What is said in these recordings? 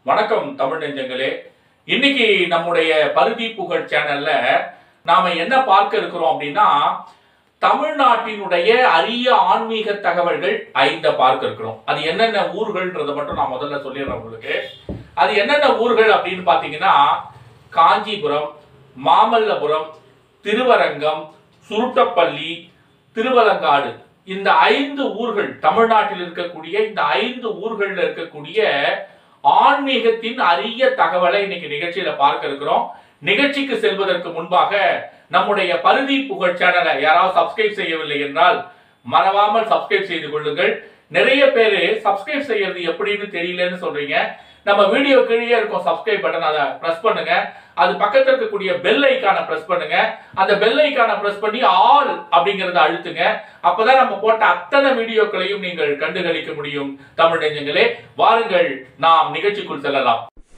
வணக்கம் தமிழ் நெஞ்சங்களே இன்னைக்கு நம்முடைய பருதி புகழ் சேனல்ல நாம என்ன பார்க்க இருக்கிறோம் அப்படின்னா தமிழ்நாட்டினுடைய அரிய ஆன்மீக தகவல்கள் ஐந்த பார்க்க இருக்கிறோம் அது என்னென்ன ஊர்கள்ன்றத மட்டும் நான் முதல்ல சொல்லிடுறேன் உங்களுக்கு அது என்னென்ன ஊர்கள் அப்படின்னு பார்த்தீங்கன்னா காஞ்சிபுரம் மாமல்லபுரம் திருவரங்கம் சுருட்டப்பள்ளி திருவலங்காடு இந்த ஐந்து ஊர்கள் தமிழ்நாட்டில் இருக்கக்கூடிய இந்த ஐந்து ஊர்கள்ல இருக்கக்கூடிய ஆன்மீகத்தின் அரிய தகவலை இன்னைக்கு நிகழ்ச்சியில பார்க்க இருக்கிறோம் நிகழ்ச்சிக்கு செல்வதற்கு முன்பாக நம்முடைய பருதி புகழ் சேனலை யாராவது சப்ஸ்கிரைப் செய்யவில்லை என்றால் மறவாமல் சப்ஸ்கிரைப் செய்து கொள்ளுங்கள் நிறைய பேர் சப்ஸ்கிரைப் செய்யறது எப்படின்னு தெரியலன்னு சொல்றீங்க நம்ம வீடியோ கீழே இருக்கும் சப்ஸ்கிரைப் பட்டன் அதை பிரஸ் பண்ணுங்க அது பக்கத்துல இருக்கக்கூடிய பெல் ஐக்கானை பிரஸ் பண்ணுங்க அந்த பெல் ஐக்கானை பிரஸ் பண்ணி ஆல் அப்படிங்கறத அழுத்துங்க அப்பதான் நம்ம போட்ட அத்தனை வீடியோக்களையும் நீங்கள் கண்டுகளிக்க முடியும் தமிழ் நெஞ்சங்களே வாருங்கள் நாம் நிகழ்ச்சிக்குள் செல்லலாம்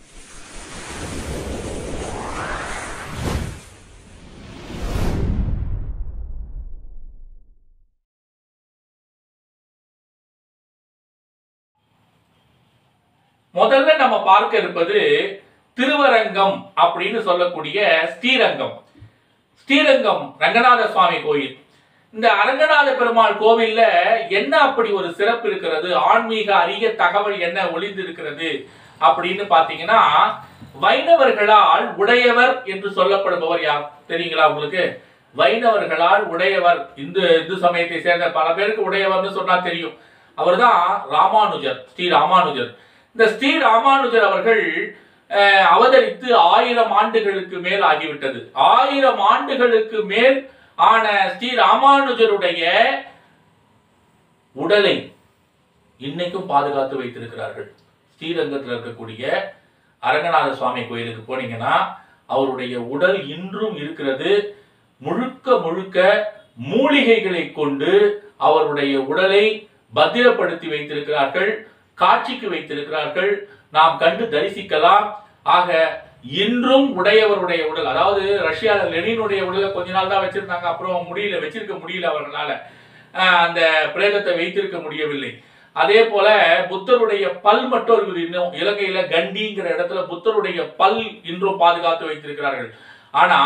முதல்ல நம்ம பார்க்க இருப்பது திருவரங்கம் அப்படின்னு சொல்லக்கூடிய ஸ்ரீரங்கம் ஸ்ரீரங்கம் ரங்கநாத சுவாமி கோயில் இந்த அரங்கநாத பெருமாள் கோவில்ல என்ன அப்படி ஒரு சிறப்பு இருக்கிறது ஆன்மீக அரிய தகவல் என்ன ஒளிந்து இருக்கிறது அப்படின்னு பாத்தீங்கன்னா வைணவர்களால் உடையவர் என்று சொல்லப்படுபவர் யார் தெரியுங்களா உங்களுக்கு வைணவர்களால் உடையவர் இந்து இந்து சமயத்தை சேர்ந்த பல பேருக்கு உடையவர்னு சொன்னா தெரியும் அவர்தான் ராமானுஜர் ஸ்ரீ ராமானுஜர் இந்த ஸ்ரீ ராமானுஜர் அவர்கள் அஹ், அவதரித்து ஆயிரம் ஆண்டுகளுக்கு மேல் ஆகிவிட்டது ஆயிரம் ஆண்டுகளுக்கு மேல் ஆன ஸ்ரீ ராமானுஜருடைய உடலை இன்னைக்கும் பாதுகாத்து வைத்திருக்கிறார்கள் ஸ்ரீரங்கத்தில் இருக்கக்கூடிய அரங்கநாத சுவாமி கோயிலுக்கு போனீங்கன்னா அவருடைய உடல் இன்றும் இருக்கிறது முழுக்க முழுக்க மூலிகைகளை கொண்டு அவருடைய உடலை பத்திரப்படுத்தி வைத்திருக்கிறார்கள் காட்சிக்கு வைத்திருக்கிறார்கள் நாம் கண்டு தரிசிக்கலாம் ஆக இன்றும் உடையவருடைய உடல் அதாவது ரஷ்யால லெனினுடைய உடலை கொஞ்ச நாள் தான் வச்சிருந்தாங்க அப்புறம் முடியல வச்சிருக்க முடியல அவர்களால ஆஹ் அந்த பிரேதத்தை வைத்திருக்க முடியவில்லை அதே போல புத்தருடைய பல் மட்டும் இருக்குது இன்னும் இலங்கையில கண்டிங்கிற இடத்துல புத்தருடைய பல் இன்றும் பாதுகாத்து வைத்திருக்கிறார்கள் ஆனா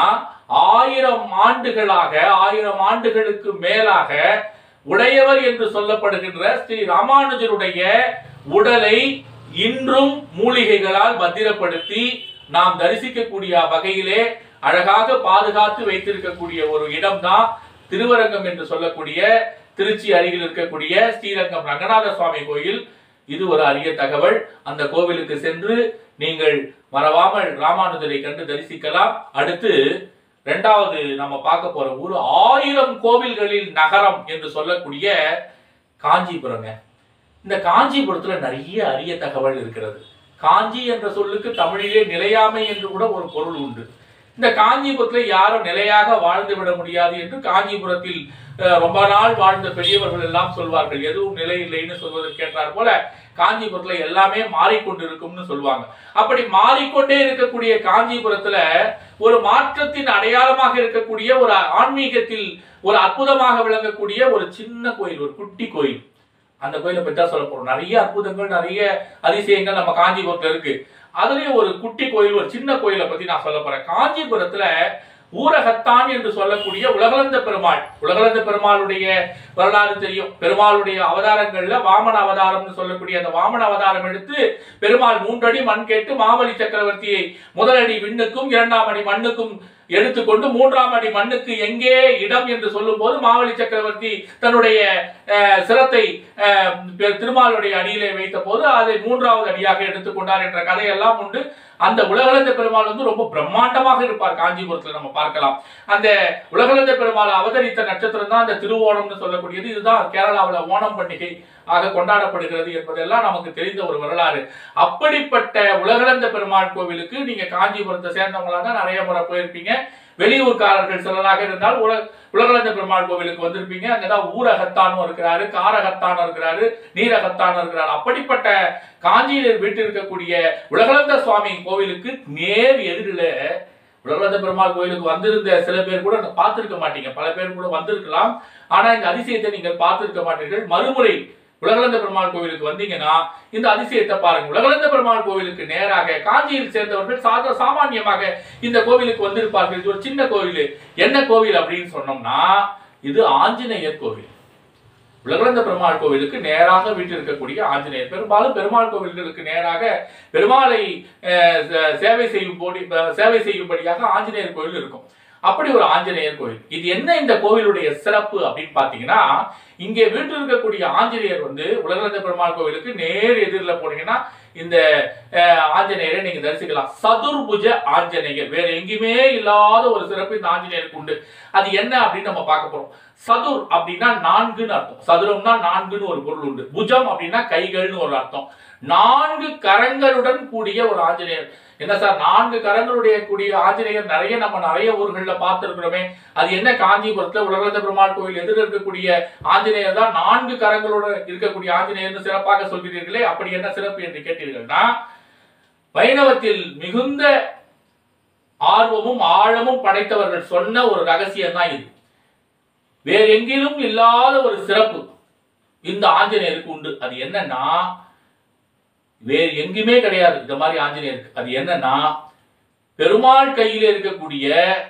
ஆயிரம் ஆண்டுகளாக ஆயிரம் ஆண்டுகளுக்கு மேலாக உடையவர் என்று சொல்லப்படுகின்ற ஸ்ரீ ராமானுஜருடைய உடலை இன்றும் மூலிகைகளால் பத்திரப்படுத்தி நாம் தரிசிக்கக்கூடிய வகையிலே அழகாக பாதுகாத்து வைத்திருக்கக்கூடிய ஒரு இடம்தான் திருவரங்கம் என்று சொல்லக்கூடிய திருச்சி அருகில் இருக்கக்கூடிய ஸ்ரீரங்கம் ரங்கநாத சுவாமி கோயில் இது ஒரு அரிய தகவல் அந்த கோவிலுக்கு சென்று நீங்கள் மறவாமல் ராமானுஜரை கண்டு தரிசிக்கலாம் அடுத்து ரெண்டாவது நம்ம பார்க்க போற ஊர் ஆயிரம் கோவில்களில் நகரம் என்று சொல்லக்கூடிய காஞ்சிபுரங்க இந்த காஞ்சிபுரத்துல நிறைய அரிய தகவல் இருக்கிறது காஞ்சி என்ற சொல்லுக்கு தமிழிலே நிலையாமை என்று கூட ஒரு பொருள் உண்டு இந்த காஞ்சிபுரத்துல யாரும் நிலையாக வாழ்ந்து விட முடியாது என்று காஞ்சிபுரத்தில் அஹ், ரொம்ப நாள் வாழ்ந்த பெரியவர்கள் எல்லாம் சொல்வார்கள் எதுவும் நிலை இல்லைன்னு சொல்வதற்கு கேட்டார் போல காஞ்சிபுரத்துல எல்லாமே மாறிக்கொண்டிருக்கும்னு சொல்லுவாங்க அப்படி மாறிக்கொண்டே இருக்கக்கூடிய காஞ்சிபுரத்துல ஒரு மாற்றத்தின் அடையாளமாக இருக்கக்கூடிய ஒரு ஆன்மீகத்தில் ஒரு அற்புதமாக விளங்கக்கூடிய ஒரு சின்ன கோயில் ஒரு குட்டி கோயில் அந்த கோயிலை பற்றி தான் சொல்ல போறோம் நிறைய அற்புதங்கள் நிறைய அதிசயங்கள் நம்ம காஞ்சிபுரத்துல இருக்கு அதுலயும் ஒரு குட்டி கோயில் ஒரு சின்ன கோயிலை பத்தி நான் சொல்ல போறேன் காஞ்சிபுரத்துல ஊரகத்தான் என்று சொல்லக்கூடிய உலகளந்த பெருமாள் உலகளந்த பெருமாளுடைய வரலாறு தெரியும் பெருமாளுடைய அவதாரங்கள்ல வாமன அவதாரம்னு சொல்லக்கூடிய அந்த வாமன அவதாரம் எடுத்து பெருமாள் மூன்றடி மண் கேட்டு மாவலி சக்கரவர்த்தியை முதலடி விண்ணுக்கும் இரண்டாம் அடி மண்ணுக்கும் எடுத்துக்கொண்டு மூன்றாம் அடி மண்ணுக்கு எங்கே இடம் என்று சொல்லும்போது மாவலி சக்கரவர்த்தி தன்னுடைய அஹ், சிரத்தை அஹ், பெ- திருமாலுடைய அடியிலே வைத்த போது அதை மூன்றாவது அடியாக எடுத்துக்கொண்டார் என்ற கதையெல்லாம் உண்டு அந்த உலகளந்த பெருமாள் வந்து ரொம்ப பிரம்மாண்டமாக இருப்பார் காஞ்சிபுரத்துல நம்ம பார்க்கலாம் அந்த உலகளந்த பெருமாள் அவதரித்த நட்சத்திரம் தான் அந்த திருவோணம்னு சொல்லக்கூடியது இதுதான் கேரளாவுல ஓணம் பண்டிகை ஆக கொண்டாடப்படுகிறது என்பதெல்லாம் நமக்கு தெரிந்த ஒரு வரலாறு அப்படிப்பட்ட உலகளந்த பெருமாள் கோவிலுக்கு நீங்க காஞ்சிபுரத்தை சேர்ந்தவங்களா தான் நிறைய முறை போயிருப்பீங்க வெளியூர்காரர்கள் சிலராக இருந்தால் உல உலகளந்த பெருமாள் கோவிலுக்கு வந்திருப்பீங்க அங்கதான் ஊரகத்தானும் இருக்கிறாரு காரகத்தானும் இருக்கிறாரு நீரகத்தானும் இருக்கிறாரு அப்படிப்பட்ட காஞ்சியில் வீட்டு இருக்கக்கூடிய உலகளந்த சுவாமி கோவிலுக்கு நேர் எதிரில உலகளந்த பெருமாள் கோயிலுக்கு வந்திருந்த சில பேர் கூட பார்த்திருக்க மாட்டீங்க பல பேர் கூட வந்திருக்கலாம் ஆனா இந்த அதிசயத்தை நீங்கள் பார்த்திருக்க மாட்டீர்கள் மறுமுறை உலகளந்த பெருமாள் கோவிலுக்கு வந்தீங்கன்னா இந்த அதிசயத்தை பாருங்க உலகளந்த பெருமாள் கோவிலுக்கு நேராக காஞ்சியில் சேர்ந்தவர்கள் சாத சாமானியமாக இந்த கோவிலுக்கு வந்திருப்பார்கள் இது ஒரு சின்ன கோவில் என்ன கோவில் அப்படின்னு சொன்னோம்னா இது ஆஞ்சநேயர் கோவில் உலகளந்த பெருமாள் கோவிலுக்கு நேராக வீட்டிருக்கக்கூடிய ஆஞ்சநேயர் பெரும்பாலும் பெருமாள் கோவில்களுக்கு நேராக பெருமாளை அஹ், சே- சேவை செய்யும் போடி சேவை செய்யும்படியாக ஆஞ்சநேயர் கோவில் இருக்கும் அப்படி ஒரு ஆஞ்சநேயர் கோவில் இது என்ன இந்த கோவிலுடைய சிறப்பு அப்படின்னு பாத்தீங்கன்னா இங்கே வீட்டில் இருக்கக்கூடிய ஆஞ்சநேயர் வந்து உலகளந்த பெருமாள் கோவிலுக்கு நேர் எதிரில் போனீங்கன்னா இந்த அஹ், ஆஞ்சநேயரை நீங்க தரிசிக்கலாம் சதுர்புஜ ஆஞ்சநேயர் வேற எங்கேயுமே இல்லாத ஒரு சிறப்பு இந்த ஆஞ்சநேயருக்கு உண்டு அது என்ன அப்படின்னு நம்ம பார்க்க போறோம் சதுர் அப்படின்னா நான்குன்னு அர்த்தம் சதுரம்னா நான்குன்னு ஒரு பொருள் உண்டு புஜம் அப்படின்னா கைகள்னு ஒரு அர்த்தம் நான்கு கரங்களுடன் கூடிய ஒரு ஆஞ்சநேயர் என்ன சார் நான்கு கரங்களுடைய கூடிய ஆஞ்சநேயர் நிறைய நம்ம நிறைய ஊர்கள்ல பார்த்திருக்கிறோமே அது என்ன காஞ்சிபுரத்துல உலகளந்த பெருமாள் கோயில் எதிர் இருக்கக்கூடிய ஆஞ்சநேயர் தான் நான்கு கரங்களோட இருக்கக்கூடிய ஆஞ்சநேயர்னு சிறப்பாக சொல்கிறீர்களே அப்படி என்ன சிறப்பு என்று கேட்டீர்கள்னா வைணவத்தில் மிகுந்த ஆர்வமும் ஆழமும் படைத்தவர்கள் சொன்ன ஒரு ரகசியம் தான் இது வேற எங்கிலும் இல்லாத ஒரு சிறப்பு இந்த ஆஞ்சநேயருக்கு உண்டு அது என்னன்னா வேறு எங்குமே கிடையாது இந்த மாதிரி ஆஞ்சநேயருக்கு அது என்னன்னா பெருமாள் கையில் இருக்கக்கூடிய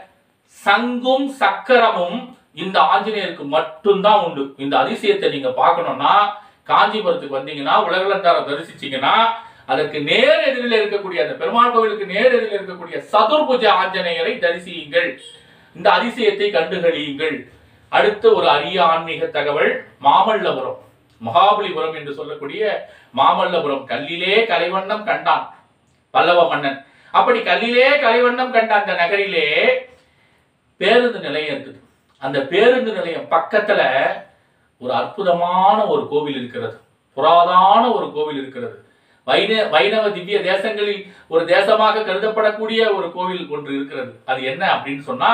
சங்கும் சக்கரமும் இந்த ஆஞ்சநேயருக்கு மட்டும்தான் உண்டு இந்த அதிசயத்தை நீங்க பார்க்கணும்னா காஞ்சிபுரத்துக்கு வந்தீங்கன்னா உலகளந்தார தரிசிச்சீங்கன்னா அதற்கு நேர் எதிரில் இருக்கக்கூடிய அந்த பெருமாள் கோவிலுக்கு நேர் எதிரில் இருக்கக்கூடிய சதுர்புஜ ஆஞ்சநேயரை தரிசியுங்கள் இந்த அதிசயத்தை கண்டுகளியுங்கள் அடுத்த ஒரு அரிய ஆன்மீக தகவல் மாமல்லபுரம் மகாபலிபுரம் என்று சொல்லக்கூடிய மாமல்லபுரம் கல்லிலே கலைவண்ணம் கண்டான் பல்லவ மன்னன் அப்படி கல்லிலே கலைவண்ணம் கண்ட அந்த நகரிலே பேருந்து நிலையம் இருக்குது அந்த பேருந்து நிலையம் பக்கத்துல ஒரு அற்புதமான ஒரு கோவில் இருக்கிறது புராதான ஒரு கோவில் இருக்கிறது வைண வைணவ திவ்ய தேசங்களில் ஒரு தேசமாக கருதப்படக்கூடிய ஒரு கோவில் ஒன்று இருக்கிறது அது என்ன அப்படின்னு சொன்னா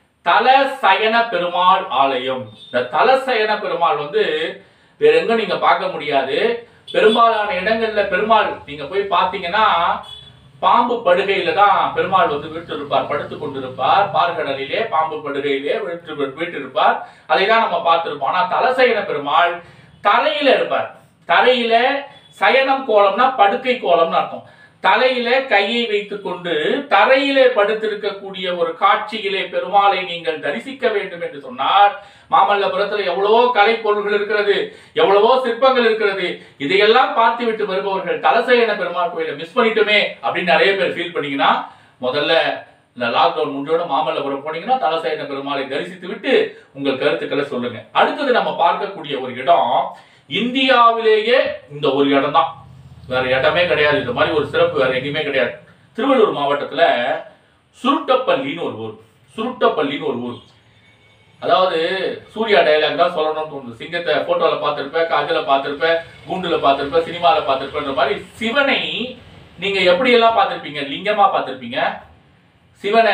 தலசயன பெருமாள் ஆலயம் இந்த தலசயன பெருமாள் வந்து வேற எங்க நீங்க பார்க்க முடியாது பெரும்பாலான இடங்கள்ல பெருமாள் நீங்க போய் பார்த்தீங்கன்னா பாம்பு படுகையில தான் பெருமாள் வந்து வீட்டு இருப்பார் படுத்து கொண்டிருப்பார் பார்க்கடலிலே பாம்பு படுகையிலே வீட்டு வீட்டு இருப்பார் அதை தான் நம்ம பார்த்திருப்போம் ஆனா தலசயன பெருமாள் தலையில இருப்பார் தலையில சயனம் கோலம்னா படுக்கை கோலம்னு அர்த்தம் தலையில கையை வைத்துக்கொண்டு தரையிலே படுத்திருக்கக்கூடிய ஒரு காட்சியிலே பெருமாளை நீங்கள் தரிசிக்க வேண்டும் என்று சொன்னால் மாமல்லபுரத்துல எவ்வளவோ கலை பொருள்கள் இருக்கிறது எவ்வளவோ சிற்பங்கள் இருக்கிறது இதையெல்லாம் பார்த்து விட்டு வருபவர்கள் தலசேன பெருமாள் கோயிலை மிஸ் பண்ணிட்டோமே அப்படின்னு நிறைய பேர் ஃபீல் பண்ணீங்கன்னா முதல்ல இந்த லாக்டவுன் முடிஞ்சோட மாமல்லபுரம் போனீங்கன்னா தலசேன பெருமாளை தரிசித்து விட்டு உங்கள் கருத்துக்களை சொல்லுங்க அடுத்தது நம்ம பார்க்கக்கூடிய ஒரு இடம் இந்தியாவிலேயே இந்த ஒரு இடம் தான் வேற இடமே கிடையாது இந்த மாதிரி ஒரு சிறப்பு வேற எங்கேயுமே கிடையாது திருவள்ளூர் மாவட்டத்துல சுருட்டப்பள்ளின்னு ஒரு ஊர் சுருட்டப்பள்ளின்னு ஒரு ஊர் அதாவது சூர்யா டயலாக் தான் சொல்லணும்னு தோணுது சிங்கத்தை போட்டோல பார்த்திருப்ப காஜல பார்த்திருப்ப கூண்டுல பார்த்திருப்ப சினிமால பார்த்திருப்பன்ற மாதிரி சிவனை நீங்க எப்படி எல்லாம் பார்த்திருப்பீங்க லிங்கமா பார்த்திருப்பீங்க சிவனை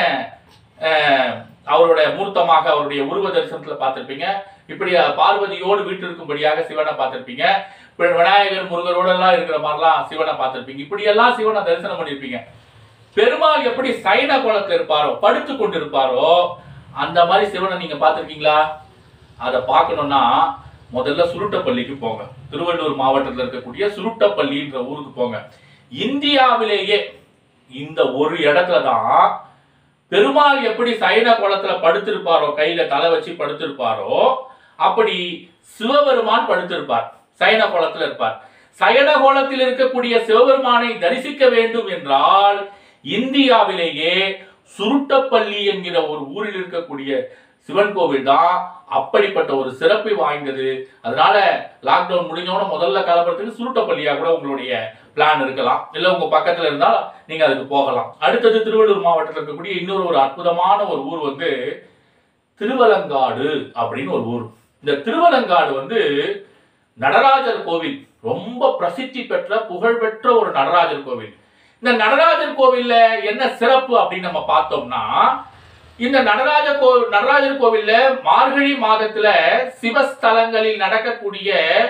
அஹ், அவருடைய மூர்த்தமாக அவருடைய உருவ தரிசனத்துல பார்த்திருப்பீங்க இப்படி பார்வதியோடு வீட்டு இருக்கும்படியாக சிவனை பார்த்திருப்பீங்க இப்ப விநாயகர் முருகரோட எல்லாம் இருக்கிற மாதிரிலாம் சிவனை பார்த்திருப்பீங்க இப்படி எல்லாம் சிவனை தரிசனம் பண்ணியிருப்பீங்க பெருமாள் எப்படி சைன கோலத்துல இருப்பாரோ படுத்து கொண்டு இருப்பாரோ அந்த மாதிரி சிவனை நீங்க பார்த்திருக்கீங்களா அதை பார்க்கணும்னா முதல்ல சுருட்டப்பள்ளிக்கு போங்க திருவள்ளூர் மாவட்டத்தில் இருக்கக்கூடிய சுருட்டப்பள்ளின்ற ஊருக்கு போங்க இந்தியாவிலேயே இந்த ஒரு இடத்துல தான் பெருமாள் எப்படி சைன கோலத்துல படுத்திருப்பாரோ கையில தலை வச்சு படுத்திருப்பாரோ அப்படி சிவபெருமான் படுத்திருப்பார் சைன கோலத்துல இருப்பார் சயன கோலத்தில் இருக்கக்கூடிய சிவபெருமானை தரிசிக்க வேண்டும் என்றால் இந்தியாவிலேயே சுருட்டப்பள்ளி என்கிற ஒரு ஊரில் இருக்கக்கூடிய சிவன் கோவில் தான் அப்படிப்பட்ட ஒரு சிறப்பை வாய்ந்தது அதனால லாக்டவுன் முடிஞ்சோட முதல்ல கிளம்புறதுக்கு சுருட்டப்பள்ளியா கூட உங்களுடைய பிளான் இருக்கலாம் இல்ல உங்க பக்கத்துல இருந்தா நீங்க அதுக்கு போகலாம் அடுத்தது திருவள்ளூர் மாவட்டத்தில் இருக்கக்கூடிய இன்னொரு ஒரு அற்புதமான ஒரு ஊர் வந்து திருவலங்காடு அப்படின்னு ஒரு ஊர் இந்த திருவலங்காடு வந்து நடராஜர் கோவில் ரொம்ப பிரசித்தி பெற்ற புகழ்பெற்ற ஒரு நடராஜர் கோவில் இந்த நடராஜர் கோவில்ல என்ன சிறப்பு அப்படின்னு நம்ம பார்த்தோம்னா இந்த நடராஜ கோ நடராஜர் கோவில்ல மார்கழி மாதத்துல சிவஸ்தலங்களில் நடக்கக்கூடிய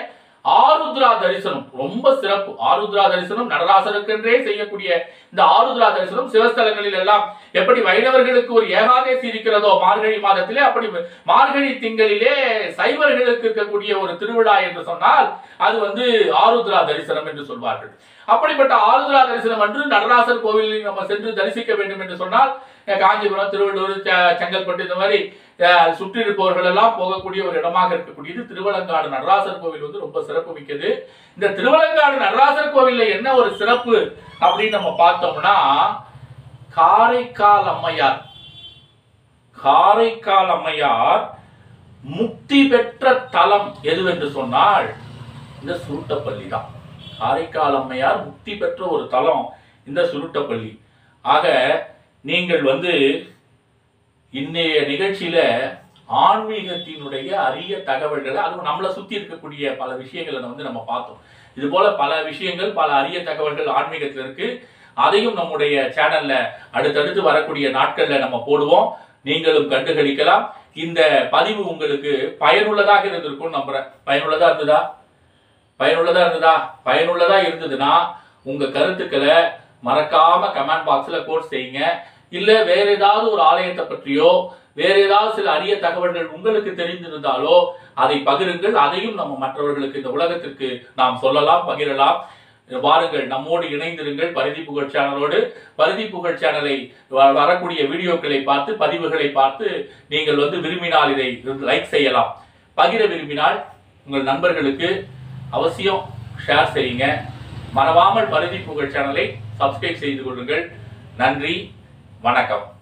ஆருத்ரா தரிசனம் ரொம்ப சிறப்பு ஆருத்ரா தரிசனம் நடராசருக்கென்றே செய்யக்கூடிய இந்த ஆருத்ரா தரிசனம் சிவஸ்தலங்களில் எல்லாம் எப்படி வைணவர்களுக்கு ஒரு ஏகாதேசி இருக்கிறதோ மார்கழி மாதத்திலே அப்படி மார்கழி திங்களிலே சைவர்களுக்கு இருக்கக்கூடிய ஒரு திருவிழா என்று சொன்னால் அது வந்து ஆருத்ரா தரிசனம் என்று சொல்வார்கள் அப்படிப்பட்ட ஆருத்ரா தரிசனம் அன்று நடராசர் கோவிலில் நம்ம சென்று தரிசிக்க வேண்டும் என்று சொன்னால் அஹ், காஞ்சிபுரம் திருவள்ளூர் செ- செங்கல்பட்டு இந்த மாதிரி அஹ், சுற்றி இருப்பவர்கள் எல்லாம் போகக்கூடிய ஒரு இடமாக இருக்கக்கூடியது திருவலங்காடு நடராசர் கோவில் வந்து ரொம்ப சிறப்பு மிக்கது இந்த திருவலங்காடு நடராசர் கோவில்ல என்ன ஒரு சிறப்பு அப்படின்னு நம்ம பார்த்தோம்னா காரைக்கால் அம்மையார் காரைக்கால் அம்மையார் முக்தி பெற்ற தலம் எதுவென்று சொன்னால் இந்த சுருட்டப்பள்ளி தான் காரைக்கால் அம்மையார் முக்தி பெற்ற ஒரு தலம் இந்த சுருட்டப்பள்ளி ஆக நீங்கள் வந்து இன்னைய நிகழ்ச்சியில ஆன்மீகத்தினுடைய அரிய தகவல்களை அதுவும் நம்மளை சுத்தி இருக்கக்கூடிய பல விஷயங்களை வந்து நம்ம பார்த்தோம் இது போல பல விஷயங்கள் பல அரிய தகவல்கள் ஆன்மீகத்தில் இருக்கு அதையும் நம்முடைய சேனல்ல அடுத்தடுத்து வரக்கூடிய நாட்கள்ல நம்ம போடுவோம் நீங்களும் கண்டுகளிக்கலாம் இந்த பதிவு உங்களுக்கு பயனுள்ளதாக இருந்திருக்கும் நம்புறேன் பயனுள்ளதா இருந்ததா பயனுள்ளதா இருந்ததா பயனுள்ளதா இருந்ததுன்னா உங்க கருத்துக்களை மறக்காம கமெண்ட் பாக்ஸ்ல கோட் செய்யுங்க இல்ல வேற ஏதாவது ஒரு ஆலயத்தை பற்றியோ வேற ஏதாவது சில அரிய தகவல்கள் உங்களுக்கு தெரிந்திருந்தாலோ அதை பகிருங்கள் அதையும் நம்ம மற்றவர்களுக்கு இந்த உலகத்திற்கு நாம் சொல்லலாம் பகிரலாம் வாருங்கள் நம்மோடு இணைந்திருங்கள் பரிதி புகழ் சேனலோடு பரிதி புகழ் சேனலை வ- வரக்கூடிய வீடியோக்களை பார்த்து பதிவுகளை பார்த்து நீங்கள் வந்து விரும்பினால் இதை லைக் செய்யலாம் பகிர விரும்பினால் உங்கள் நண்பர்களுக்கு அவசியம் ஷேர் செய்யுங்க மறவாமல் பரிதி புகழ் சேனலை சப்ஸ்கிரைப் செய்து கொள்ளுங்கள் நன்றி வணக்கம்